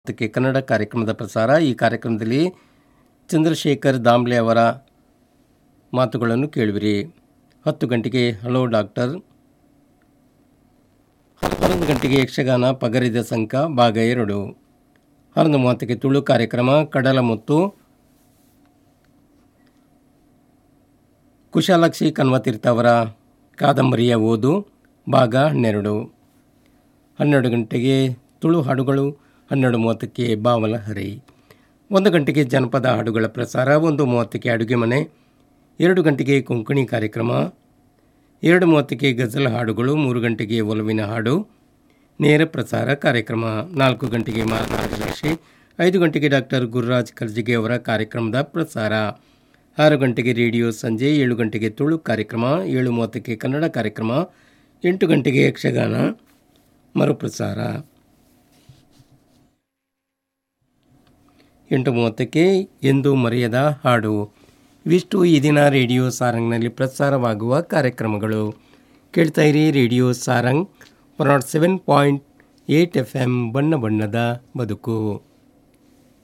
ಅದಕ್ಕೆ ಕನ್ನಡ ಕಾರ್ಯಕ್ರಮದ ಪ್ರಸಾರ ಈ ಕಾರ್ಯಕ್ರಮದಲ್ಲಿ ಚಂದ್ರಶೇಖರ್ ದಾಮ್ಲೆ ಅವರ ಮಾತುಗಳನ್ನು ಕೇಳುವಿರಿ ಹತ್ತು ಗಂಟೆಗೆ ಹಲೋ ಡಾಕ್ಟರ್ ಹನ್ನೊಂದು ಗಂಟೆಗೆ ಯಕ್ಷಗಾನ ಪಗರಿದ ಸಂಕ ಭಾಗ ಎರಡು ಹನ್ನೊಂದು ಮೂವತ್ತಕ್ಕೆ ತುಳು ಕಾರ್ಯಕ್ರಮ ಕಡಲ ಮತ್ತು ಕುಶಾಲಾಕ್ಷಿ ಕನ್ವತೀರ್ಥ ಅವರ ಕಾದಂಬರಿಯ ಓದು ಭಾಗ ಹನ್ನೆರಡು ಹನ್ನೆರಡು ಗಂಟೆಗೆ ತುಳು ಹಾಡುಗಳು ಹನ್ನೆರಡು ಮೂವತ್ತಕ್ಕೆ ಬಾವಲ ಹರಿ ಒಂದು ಗಂಟೆಗೆ ಜನಪದ ಹಾಡುಗಳ ಪ್ರಸಾರ ಒಂದು ಮೂವತ್ತಕ್ಕೆ ಅಡುಗೆ ಮನೆ ಎರಡು ಗಂಟೆಗೆ ಕೊಂಕಣಿ ಕಾರ್ಯಕ್ರಮ ಎರಡು ಮೂವತ್ತಕ್ಕೆ ಗಜಲ್ ಹಾಡುಗಳು ಮೂರು ಗಂಟೆಗೆ ಒಲವಿನ ಹಾಡು ನೇರ ಪ್ರಸಾರ ಕಾರ್ಯಕ್ರಮ ನಾಲ್ಕು ಗಂಟೆಗೆ ಮಾರ್ಗದರ್ಶಿ ಐದು ಗಂಟೆಗೆ ಡಾಕ್ಟರ್ ಗುರುರಾಜ್ ಕರ್ಜಿಗೆ ಅವರ ಕಾರ್ಯಕ್ರಮದ ಪ್ರಸಾರ ಆರು ಗಂಟೆಗೆ ರೇಡಿಯೋ ಸಂಜೆ ಏಳು ಗಂಟೆಗೆ ತುಳು ಕಾರ್ಯಕ್ರಮ ಏಳು ಮೂವತ್ತಕ್ಕೆ ಕನ್ನಡ ಕಾರ್ಯಕ್ರಮ ಎಂಟು ಗಂಟೆಗೆ ಯಕ್ಷಗಾನ ಮರುಪ್ರಸಾರ ಎಂಟು ಮೂವತ್ತಕ್ಕೆ ಎಂದು ಮರೆಯದ ಹಾಡು ಇವಿಷ್ಟು ಈ ದಿನ ರೇಡಿಯೋ ಸಾರಂಗ್ನಲ್ಲಿ ಪ್ರಸಾರವಾಗುವ ಕಾರ್ಯಕ್ರಮಗಳು ಕೇಳ್ತಾ ಇರಿ radio Sarang one nought seven point eight F M ಬಣ್ಣ ಬಣ್ಣದ ಬದುಕು